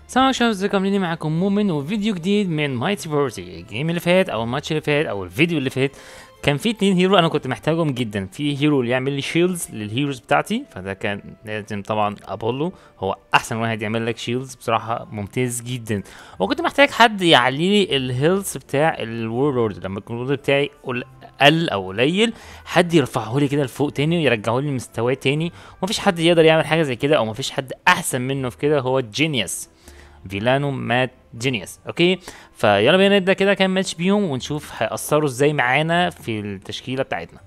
سلام شباب ازيكم عاملين إيه؟ معاكم مؤمن وفيديو جديد من مايتي بورتي الجيم اللي فات او الماتش اللي فات او الفيديو اللي فات كان في اتنين هيرو انا كنت محتاجهم جدا في هيرو اللي يعمل لي شيلدز للهيروز بتاعتي فده كان لازم طبعا ابولو هو احسن واحد يعمل لك شيلدز بصراحه ممتاز جدا وكنت محتاج حد يعلي لي الهيلث بتاع الورلد لما يكون الورلد بتاعي قل قل او قليل حد يرفعه لي كده لفوق تاني ويرجعه لي لمستواه تاني ومفيش حد يقدر يعمل حاجه زي كده او مفيش حد احسن منه في كده هو جينيوس فيلانو مات جينيوس اوكي فيلا بينا نبدا كده كام ماتش بيهم ونشوف هيأثروا ازاي معانا في التشكيله بتاعتنا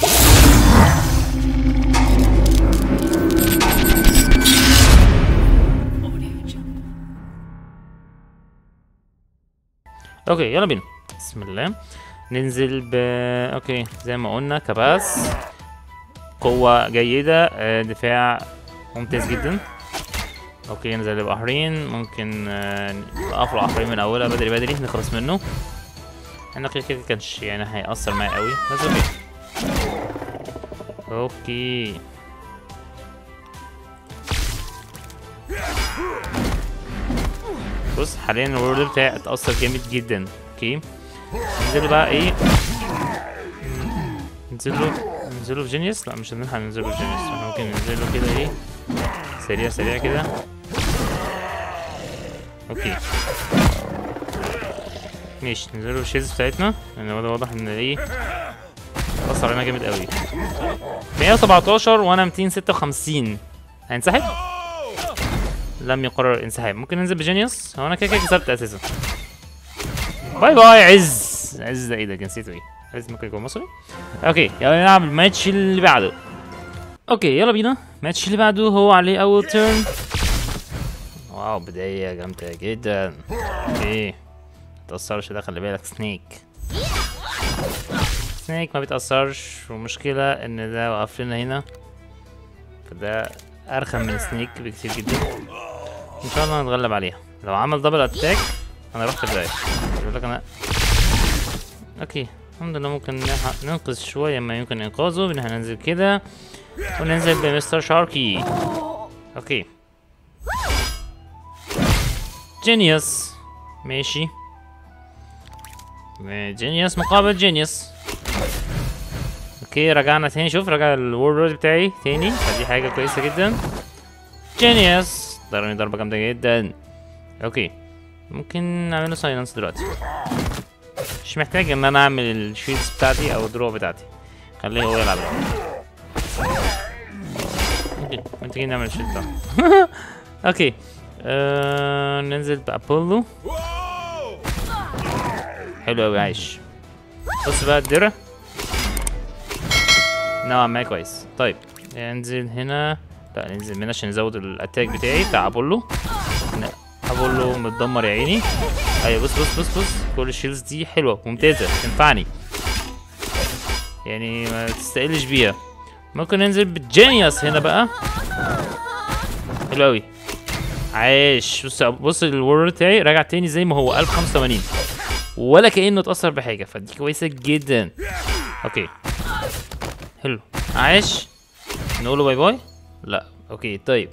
اوكي يلا بينا بسم الله ننزل ب اوكي زي ما قلنا كباس قوة جيدة آه، دفاع ممتاز جدا اوكي ننزل البحرين ممكن آه، نقف البحرين من اولها بدري بدري نخلص منه انا كده كده كانش يعني هيأثر معايا قوي بس اوكي اوكي بص حاليا الورد بتاعي اتأثر جامد جدا اوكي ننزل بقى ايه ننزله ننزله في جينيوس لا مش هنلحق ننزله في جينيوس احنا ممكن ننزله كده ايه سريع سريع كده اوكي ماشي ننزله الشيلز بتاعتنا لان هو ده واضح ان ايه اثر علينا جامد قوي 117 وانا 256 هنسحب لم يقرر الانسحاب ممكن ننزل بجينيوس هو انا كده كده كسبت اساسا باي باي عز عز ده ايه ده جنسيته ايه عز ممكن يكون مصري اوكي يلا نلعب الماتش اللي بعده اوكي يلا بينا الماتش اللي بعده هو عليه اول تيرن واو بداية جامدة جدا اوكي متأثرش ده خلي بالك سنيك سنيك ما بيتأثرش والمشكلة ان ده وقف لنا هنا فده ارخم من سنيك بكتير جدا ان شاء الله نتغلب عليها لو عمل دبل اتاك انا رحت بداية بقول لك انا اوكي الحمد لله ممكن نلحق ننقذ شوية ما يمكن انقاذه بان احنا ننزل كده وننزل بمستر شاركي اوكي جينيوس ماشي جينيوس مقابل جينيوس اوكي رجعنا تاني شوف رجع الورد بتاعي تاني فدي حاجة كويسة جدا جينيوس ضربني ضربة جامدة جدا اوكي ممكن نعمله سايلنس دلوقتي مش محتاج ان انا اعمل الشيلز بتاعتي او الدرو بتاعتي خليه هو يلعب اوكي محتاجين نعمل الشيلز بتاعه اوكي آه ننزل بابولو حلو اوي عايش بص بقى الدرع نوعا ما كويس طيب ننزل هنا لا ننزل هنا عشان نزود الاتاك بتاعي بتاع ابولو ابولو متدمر يا عيني ايوه بص بص بص بص كل الشيلز دي حلوه ممتازه تنفعني يعني ما تستقلش بيها ممكن ننزل بالجينيوس هنا بقى حلو اوي عايش بص بص الورد بتاعي راجع تاني زي ما هو 1085 ولا كانه اتاثر بحاجه فدي كويسه جدا اوكي حلو عايش نقول له باي باي لا اوكي طيب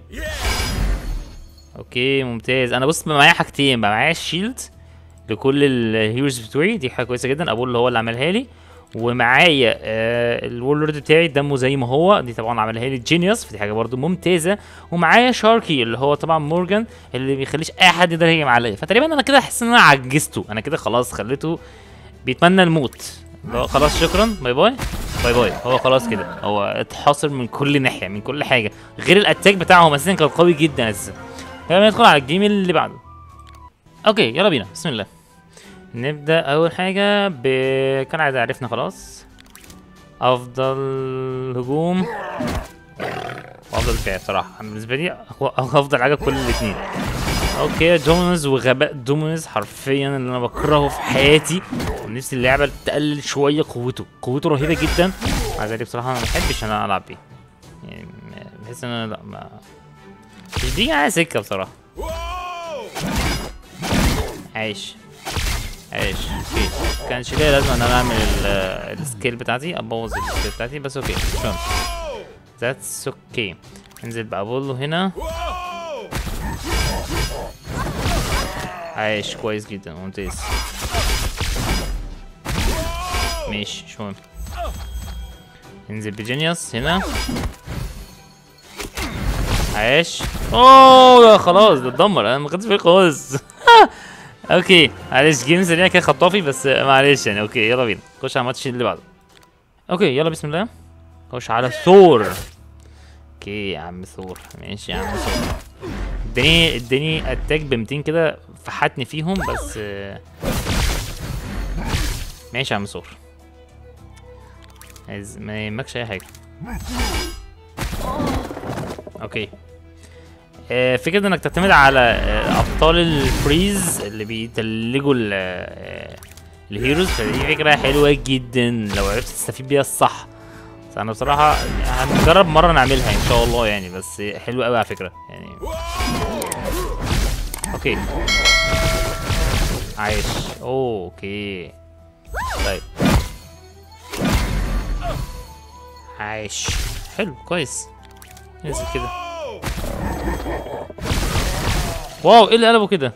اوكي ممتاز انا بص معايا حاجتين بقى معايا الشيلد لكل الهيروز بتوعي دي حاجه كويسه جدا ابو اللي هو اللي عملها لي ومعايا آه الورلد بتاعي دمه زي ما هو دي طبعا عملها لي جينيوس فدي حاجه برضو ممتازه ومعايا شاركي اللي هو طبعا مورجان اللي بيخليش اي حد يقدر يهجم عليا فتقريبا انا كده احس ان انا عجزته انا كده خلاص خليته بيتمنى الموت اللي هو خلاص شكرا باي باي باي باي هو خلاص كده هو اتحاصر من كل ناحيه من كل حاجه غير الاتاك بتاعهم اساسا كان قوي جدا اساسا يلا ندخل على الجيم اللي بعده اوكي يلا بينا بسم الله نبدا اول حاجه ب كان عايز عرفنا خلاص افضل هجوم وافضل دفاع بصراحه أنا بالنسبه لي هو افضل حاجه في كل الاثنين اوكي دومينوز وغباء دومينوز حرفيا اللي انا بكرهه في حياتي ونفسي اللعبه تقلل شويه قوته قوته رهيبه جدا مع ذلك بصراحه انا ما بحبش ان انا العب بيه يعني بحس ان انا لا ما مش بيجي معايا سكه بصراحه عايش عايش اوكي كانش ليا لازمه ان انا اعمل ال- السكيل بتاعتي ابوظ السكيل بتاعتي بس اوكي مش مهم ذاتس اوكي انزل بابولو هنا عايش كويس جدا ممتاز ماشي مش مهم ننزل بجينيوس هنا عايش اوه ده خلاص ده اتدمر انا ما خدتش بالي خالص اوكي معلش جيم سريع كده خطافي بس معلش يعني اوكي يلا بينا نخش على الماتش اللي بعده اوكي يلا بسم الله نخش على ثور اوكي يا عم ثور ماشي يا عم ثور اداني اداني اتاك ب 200 كده فحتني فيهم بس آه، ماشي يا عم ثور عايز ما يهمكش اي حاجه اوكي آه، فكرة انك تعتمد على آه، ابطال الفريز اللي بيتلجوا ال- آه، الهيروز فدي فكرة حلوة جدا لو عرفت تستفيد بيها الصح بس انا بصراحة هنجرب مرة نعملها ان شاء الله يعني بس حلوة قوي على فكرة يعني اوكي عايش أوه، اوكي طيب عايش حلو كويس ننزل كده واو ايه اللي قلبه كده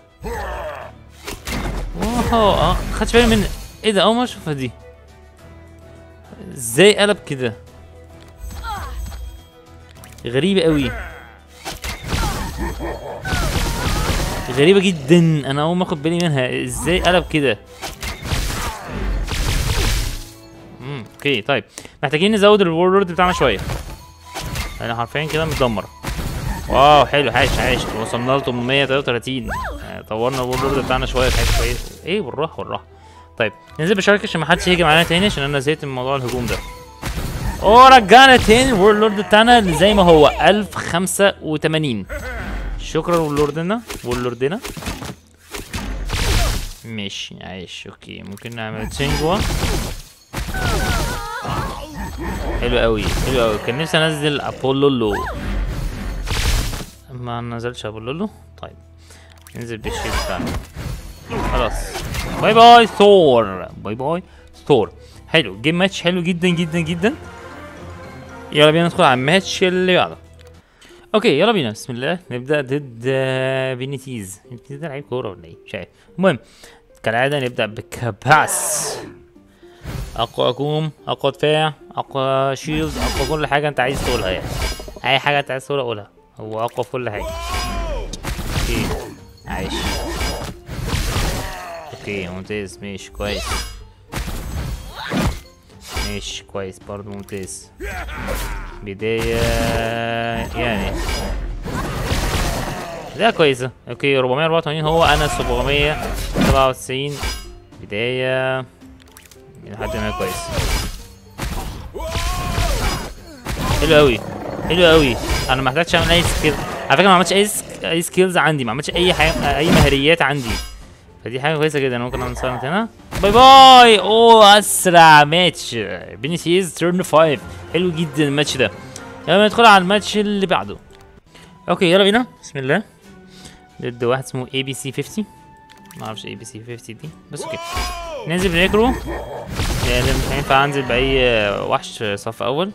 واو اه خدش بالي من ايه ده اول ما اشوفها دي ازاي قلب كده غريبة قوي غريبة جدا انا اول ما اخد بالي منها ازاي قلب كده امم اوكي طيب محتاجين نزود الورد بتاعنا شوية انا حرفيا كده متدمر واو حلو عايش عايش وصلنا ل 833 آه، طورنا الورد بتاعنا شويه في حاجه كويسه ايه بالراحه بالراحه طيب ننزل بشارك عشان ما حدش يهجم علينا تاني عشان انا زهقت من موضوع الهجوم ده اوه رجعنا تاني الورلورد بتاعنا اللي زي ما هو 1085 شكرا ورلوردنا ورلوردنا ماشي عايش اوكي ممكن نعمل تشينجوا حلو قوي حلو قوي كان نفسي انزل ابولولو ما نزلش ابولولو طيب ننزل بالشيت بتاعنا خلاص باي باي ثور باي باي ثور حلو جيم ماتش حلو جدا جدا جدا يلا بينا ندخل على الماتش اللي بعده اوكي يلا بينا بسم الله نبدا ضد آه، بينيتيز بينيتيز ده لعيب كوره ولا ايه مش عارف المهم كالعاده نبدا بكباس اقوى هجوم اقوى دفاع اقوى شيلز اقوى كل حاجه انت عايز تقولها يعني اي حاجه انت عايز تقولها قولها هو اقوى في كل حاجه اوكي عايش اوكي ممتاز ماشي كويس ماشي كويس برضه ممتاز بداية يعني بداية كويسة اوكي 484 هو انا 797 بداية لحد ما كويس حلو قوي حلو قوي انا ما محتاجش اعمل اي سكيل على فكره ما عملتش اي سك... اي سكيلز عندي ما عملتش اي حاجه اي مهاريات عندي فدي حاجه كويسه جدا ممكن انصرف هنا باي باي اوه اسرع ماتش بينيسيز تيرن 5 حلو جدا الماتش ده يلا ندخل على الماتش اللي بعده اوكي يلا بينا بسم الله ضد واحد اسمه اي بي سي 50 ما اعرفش اي بي سي 50 دي بس اوكي ننزل بنيكرو يعني مش هينفع انزل باي وحش صف اول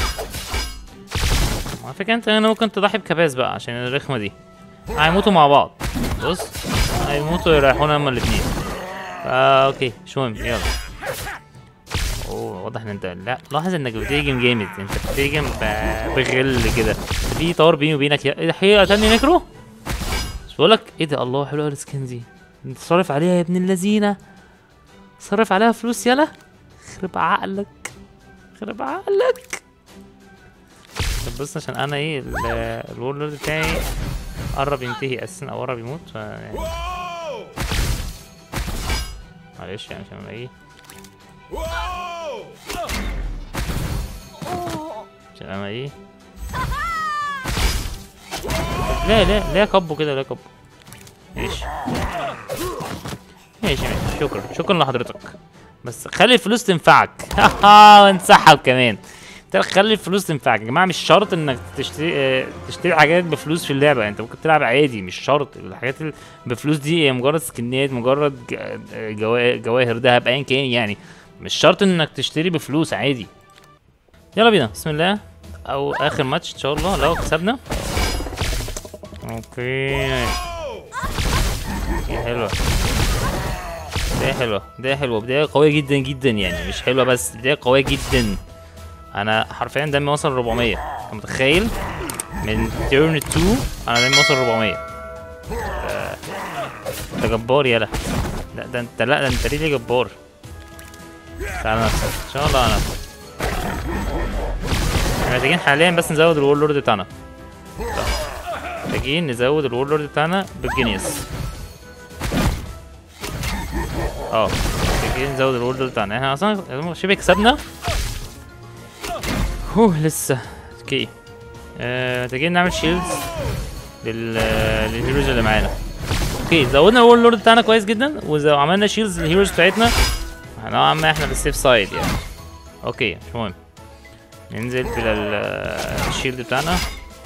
على فكرة انت هنا ممكن تضحي بكباس بقى عشان الرخمة دي هيموتوا مع بعض بص هيموتوا يريحونا هما الاتنين فا اوكي مش مهم يلا اوه واضح ان انت لا لاحظ انك بتهجم جامد انت بتهجم ب- بغل كده في طار بيني وبينك يا ايه ده حقيقة قتلني نيكرو مش بقولك ايه ده الله حلوه السكين دي انت صارف عليها يا ابن اللذينه صرف عليها فلوس يلا خرب عقلك خرب عقلك طب بص عشان انا ايه ال- الورلورد بتاعي قرب ينتهي اساسا او قرب يموت ف يعني معلش يعني عشان أنا ايه عشان انا ايه لا لا لا كبه كده لا كبه ماشي ماشي ماشي شكرا شكرا لحضرتك بس خلي الفلوس تنفعك وانسحب كمان انت خلي الفلوس تنفعك يا جماعه مش شرط انك تشتري اه تشتري حاجات بفلوس في اللعبه انت ممكن تلعب عادي مش شرط الحاجات اللي بفلوس دي هي مجرد سكنات مجرد ج- جوا- جواهر دهب ايا كان يعني مش شرط انك تشتري بفلوس عادي يلا بينا بسم الله او اخر ماتش ان شاء الله لو كسبنا اوكي اوكي حلوة بداية حلوة بداية حلوة بداية قوية جدا جدا يعني مش حلوة بس بداية قوية جدا انا حرفيا دمي وصل 400 انت متخيل من تيرن 2 انا دمي وصل 400 آه، انت جبار يالا لا ده انت لا ده انت ليه جبار تعالى نفسك ان شاء الله على نفسك احنا محتاجين حاليا بس نزود الوول لورد بتاعنا محتاجين نزود الوول لورد بتاعنا بالجينيوس اه محتاجين نزود الوول لورد بتاعنا احنا اصلا شبه كسبنا هوه لسه اوكي آه، محتاجين نعمل شيلدز لل للهيروز اللي معانا اوكي زودنا الوول لورد بتاعنا كويس جدا وعملنا شيلدز للهيروز بتاعتنا نوعا ما احنا بالسيف سايد يعني اوكي مش مهم ننزل بلا ال- الشيلد بتاعنا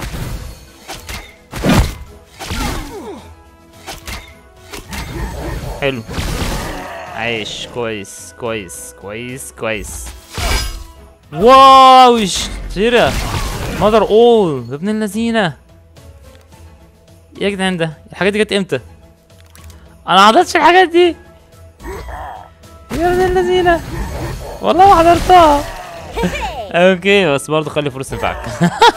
حلو عايش كويس كويس كويس كويس واو اشترى ماذر اول يا ابن اللذينه ايه يا جدعان ده الحاجات دي جت امتى انا ما حضرتش الحاجات دي يا ابن اللذينه والله ما حضرتها اوكي بس برضه خلي فلوس تنفعك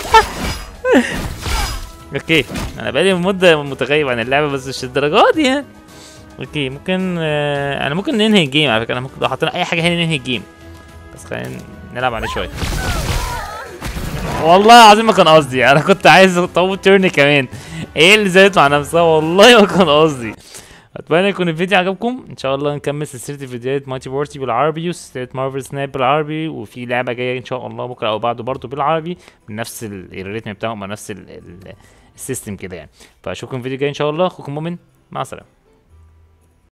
اوكي انا بقالي مده متغيب عن اللعبه بس مش الدرجات دي يعني اوكي ممكن آه انا ممكن ننهي الجيم على فكره انا ممكن لو حطينا اي حاجه هنا ننهي الجيم بس خلينا نلعب عليه شويه والله العظيم ما كان قصدي انا كنت عايز اطول تيرن كمان ايه اللي زادت مع نفسها والله ما كان قصدي اتمنى يكون الفيديو عجبكم ان شاء الله نكمل سلسله فيديوهات مالتي بورتي بالعربي وسلسله مارفل سناب بالعربي وفي لعبه جايه ان شاء الله بكره او بعده برضه بالعربي بنفس ال- الريتم بتاعهم ونفس ال- ال- السيستم كده يعني فاشوفكم في الفيديو الجاي ان شاء الله اخوكم مؤمن مع السلامه